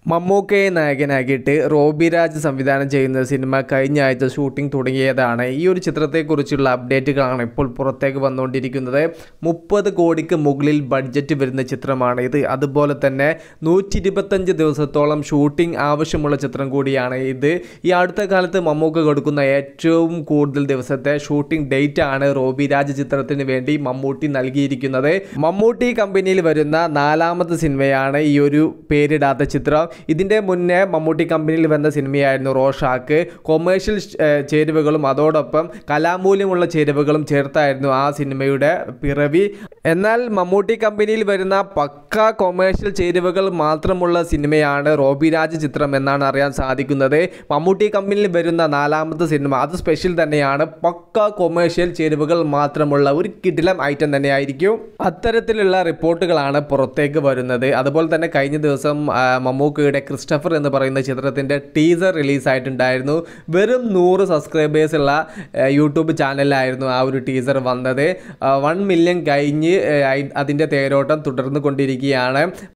മമ്മൂക്കയെ നായകനാക്കിയിട്ട് Robbie Raj സംവിധാനം ചെയ്യുന്ന cinema കഴിഞ്ഞ ആഴ്ച ഷൂട്ടിംഗ് തുടങ്ങിയതാണ് ഈ ഒരു ചിത്രത്തെക്കുറിച്ചുള്ള അപ്ഡേറ്റുകളാണ് ഇപ്പോൾ പുറത്തേക്ക് വന്നുകൊണ്ടിരിക്കുന്നത് മുപ്പത് കോടിക്ക് മുകളിൽ ബഡ്ജറ്റ് വരുന്ന ചിത്രമാണ് ഇത് അതുപോലെ തന്നെ നൂറ്റി ഇരുപത്തഞ്ച് ദിവസത്തോളം ഷൂട്ടിംഗ് ആവശ്യമുള്ള ചിത്രം കൂടിയാണ് ഇത് ഈ അടുത്ത കാലത്ത് മമ്മൂക്ക കൊടുക്കുന്ന ഏറ്റവും കൂടുതൽ ദിവസത്തെ ഷൂട്ടിംഗ് ഡേറ്റ് ആണ് റോബി രാജ് ചിത്രത്തിന് വേണ്ടി മമ്മൂട്ടി നൽകിയിരിക്കുന്നത് മമ്മൂട്ടി കമ്പനിയിൽ വരുന്ന നാലാമത്തെ സിനിമയാണ് ഈ ഒരു പേരിടാത്ത ചിത്രം ഇതിൻ്റെ മുന്നേ മമ്മൂട്ടി കമ്പനിയിൽ വന്ന സിനിമയായിരുന്നു റോഷാക്ക് കൊമേഴ്ഷ്യൽ ചേരുവകളും അതോടൊപ്പം കലാമൂല്യമുള്ള ചേരുവകളും ചേർത്തായിരുന്നു ആ സിനിമയുടെ പിറവി എന്നാൽ മമ്മൂട്ടി കമ്പനിയിൽ വരുന്ന പക്ക കൊമേഴ്ഷ്യൽ ചേരുവകൾ മാത്രമുള്ള സിനിമയാണ് റോബി രാജ് ചിത്രം എന്നാണ് അറിയാൻ സാധിക്കുന്നത് മമ്മൂട്ടി കമ്പനിയിൽ വരുന്ന നാലാമത്തെ സിനിമ അത് സ്പെഷ്യൽ തന്നെയാണ് പക്ക കൊമേഴ്ഷ്യൽ ചേരുവകൾ മാത്രമുള്ള ഒരു കിടിലം ഐറ്റം തന്നെയായിരിക്കും അത്തരത്തിലുള്ള റിപ്പോർട്ടുകളാണ് പുറത്തേക്ക് വരുന്നത് അതുപോലെ തന്നെ കഴിഞ്ഞ ദിവസം ആ, മമ്മൂക്കയുടെ ക്രിസ്റ്റഫർ എന്ന് പറയുന്ന ചിത്രത്തിൻ്റെ ടീസർ റിലീസായിട്ടുണ്ടായിരുന്നു വെറും നൂറ് സബ്സ്ക്രൈബേഴ്സ് ഉള്ള ആ, യൂട്യൂബ് ചാനലിലായിരുന്നു ആ ഒരു ടീസർ വന്നത് വൺ മില്യൺ കഴിഞ്ഞ് ആ, അതിൻ്റെ തേരോട്ടം തുടർന്നു കൊണ്ടിരിക്കുകയാണ്